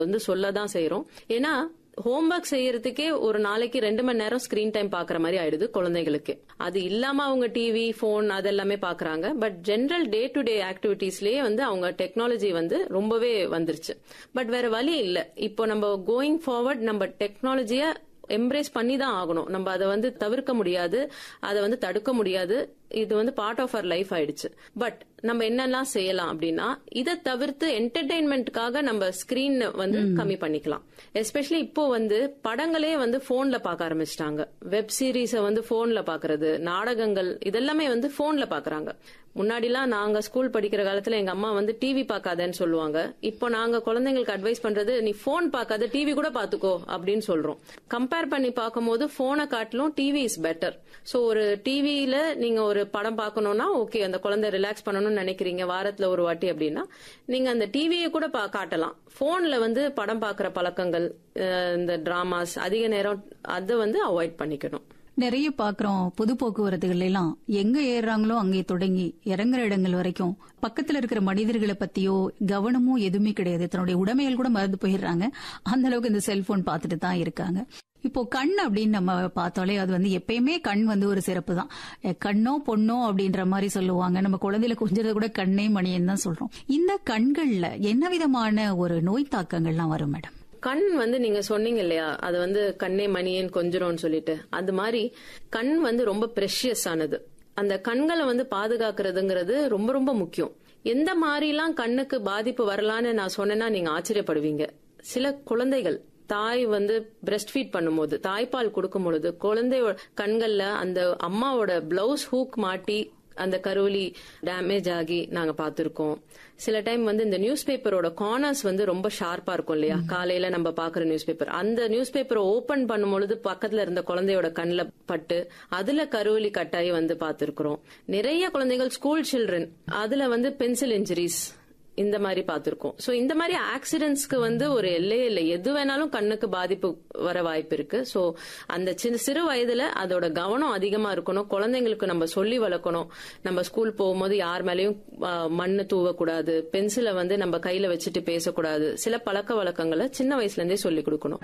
வந்து சொல்ல தான் செய்யறோம் ஏன்னா ஹோம்ஒர்க் செய்யறதுக்கே ஒரு நாளைக்கு ரெண்டு மணி நேரம் ஸ்கிரீன் டைம் பாக்குற மாதிரி ஆயிடுது குழந்தைகளுக்கு அது இல்லாம அவங்க டிவி போன் அதெல்லாமே பாக்குறாங்க but general day to day ஆக்டிவிட்டீஸ்லயே வந்து அவங்க டெக்னாலஜி வந்து ரொம்பவே வந்துருச்சு பட் வேற வழி இல்ல இப்போ நம்ம கோயிங் ஃபார்வர்ட் நம்ம டெக்னாலஜிய எம்ப்ரேஸ் பண்ணி தான் ஆகணும் நம்ம அதை வந்து தவிர்க்க முடியாது அதை வந்து தடுக்க முடியாது இது வந்து பார்ட் ஆஃப் அவர் லைஃப் ஆயிடுச்சு பட் நம்ம என்னெல்லாம் செய்யலாம் அப்படின்னா இதை தவிர்த்து என்டர்டைன்மெண்ட்காக நம்ம ஸ்கிரீன் வந்து கம்மி பண்ணிக்கலாம் எஸ்பெஷலி இப்போ வந்து படங்களே வந்து போன்ல பார்க்க ஆரம்பிச்சிட்டாங்க வெப் சீரிஸ வந்து போன்ல பாக்குறது நாடகங்கள் இதெல்லாமே வந்து போன்ல பாக்குறாங்க முன்னாடிலாம் நாங்க ஸ்கூல் படிக்கிற காலத்துல எங்க அம்மா வந்து டிவி பார்க்காதன்னு சொல்லுவாங்க இப்போ நாங்க குழந்தைங்களுக்கு அட்வைஸ் பண்றது நீ போன் பார்க்காத டிவி கூட பாத்துக்கோ அப்படின்னு சொல்றோம் கம்பேர் பண்ணி பார்க்கும்போது போனை காட்டிலும் டிவி இஸ் பெட்டர் சோ ஒரு டிவியில நீங்க ஒரு படம் பார்க்கணும்னா ஓகே அந்த குழந்தை ரிலாக்ஸ் பண்ணணும்னு நினைக்கிறீங்க வாரத்துல ஒரு வாட்டி அப்படின்னா நீங்க அந்த டிவியை கூட பா- காட்டலாம் போன்ல வந்து படம் பார்க்குற பழக்கங்கள் அஹ், இந்த டிராமாஸ் அதிக நேரம் அதை வந்து அவாய்ட் பண்ணிக்கணும் நிறைய பாக்குறோம் பொது போக்குவரத்துகள் எல்லாம் எங்க ஏறுறாங்களோ அங்கே தொடங்கி இறங்குற இடங்கள் வரைக்கும் பக்கத்துல இருக்கிற மனிதர்களை பத்தியோ கவனமோ எதுவுமே கிடையாது தன்னுடைய உடைமைகள் கூட மறந்து போயிடுறாங்க அந்த அளவுக்கு இந்த செல்போன் பார்த்துட்டு தான் இருக்காங்க இப்போ கண் அப்படின்னு நம்ம பார்த்தாலே அது வந்து எப்பயுமே கண் வந்து ஒரு சிறப்பு தான் அஹ் கண்ணோ பொண்ணோ அப்படின்ற மாதிரி சொல்லுவாங்க நம்ம குழந்தையில கொஞ்சதை கூட கண்ணே மணியன்னு தான் சொல்றோம் இந்த கண்கள்ல என்ன விதமான ஒரு நோய் தாக்கங்கள்லாம் வரும் மேடம் கண் வந்து நீங்க சொன்னீங்க இல்லையா அது வந்து கண்ணே மணியன் கொஞ்சுறோம்னு சொல்லிட்டு அது மாதிரி கண் வந்து ரொம்ப ப்ரெஷியஸ் ஆனது அந்த கண்களை வந்து பாதுகாக்கிறதுங்கிறது ரொம்ப ரொம்ப முக்கியம் எந்த மாதிரிலாம் கண்ணுக்கு பாதிப்பு வரலான்னு நான் சொன்னேன்னா நீங்க ஆச்சரியப்படுவீங்க சில குழந்தைகள் தாய் வந்து பிரஸ்ட் ஃபீட் பண்ணும்போது தாய்ப்பால் கொடுக்கும் பொழுது குழந்தையோட கண்கள்ல அந்த அம்மாவோட பிளவுஸ் ஹூக் மாட்டி அந்த கருவலி டேமேஜ் ஆகி நாங்க பார்த்திருக்கோம் சில டைம் வந்து இந்த நியூஸ் பேப்பரோட கார்னர்ஸ் வந்து ரொம்ப ஷார்ப்பா இருக்கும் இல்லையா காலையில நம்ம பாக்குற நியூஸ் பேப்பர் அந்த நியூஸ் பேப்பரை ஓபன் பண்ணும் பொழுது பக்கத்துல இருந்த குழந்தையோட கண்ணுல பட்டு அதுல கருவலி கட்டாயி வந்து பார்த்திருக்கிறோம் நிறைய குழந்தைகள் ஸ்கூல் சில்ட்ரன் அதுல வந்து பென்சில் இன்ஜுரிஸ் இந்த மாதிரி பார்த்திருக்கோம் சோ இந்த மாதிரி ஆக்சிடென்ட்ஸ்க்கு வந்து ஒரு எல்லையே இல்லை எது வேணாலும் கண்ணுக்கு பாதிப்பு வர வாய்ப்பு இருக்கு சோ அந்த சின்ன சிறு வயதுல அதோட கவனம் அதிகமா இருக்கணும் குழந்தைங்களுக்கு நம்ம சொல்லி வளர்க்கணும் நம்ம ஸ்கூல் போகும்போது யார் மேலயும் ஆ, மண்ணு தூவக்கூடாது பென்சிலை வந்து நம்ம கையில வச்சுட்டு பேசக்கூடாது சில பழக்க வழக்கங்களை சின்ன வயசுல இருந்தே சொல்லி கொடுக்கணும்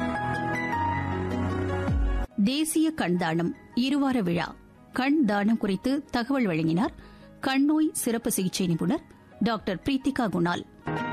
தேசிய கண் தானம் இருவார விழா கண் தானம் குறித்து தகவல் வழங்கினார் கண்ணோய் சிறப்பு சிகிச்சை நிபுணர் டாக்டர் பிரீத்திகா குணால்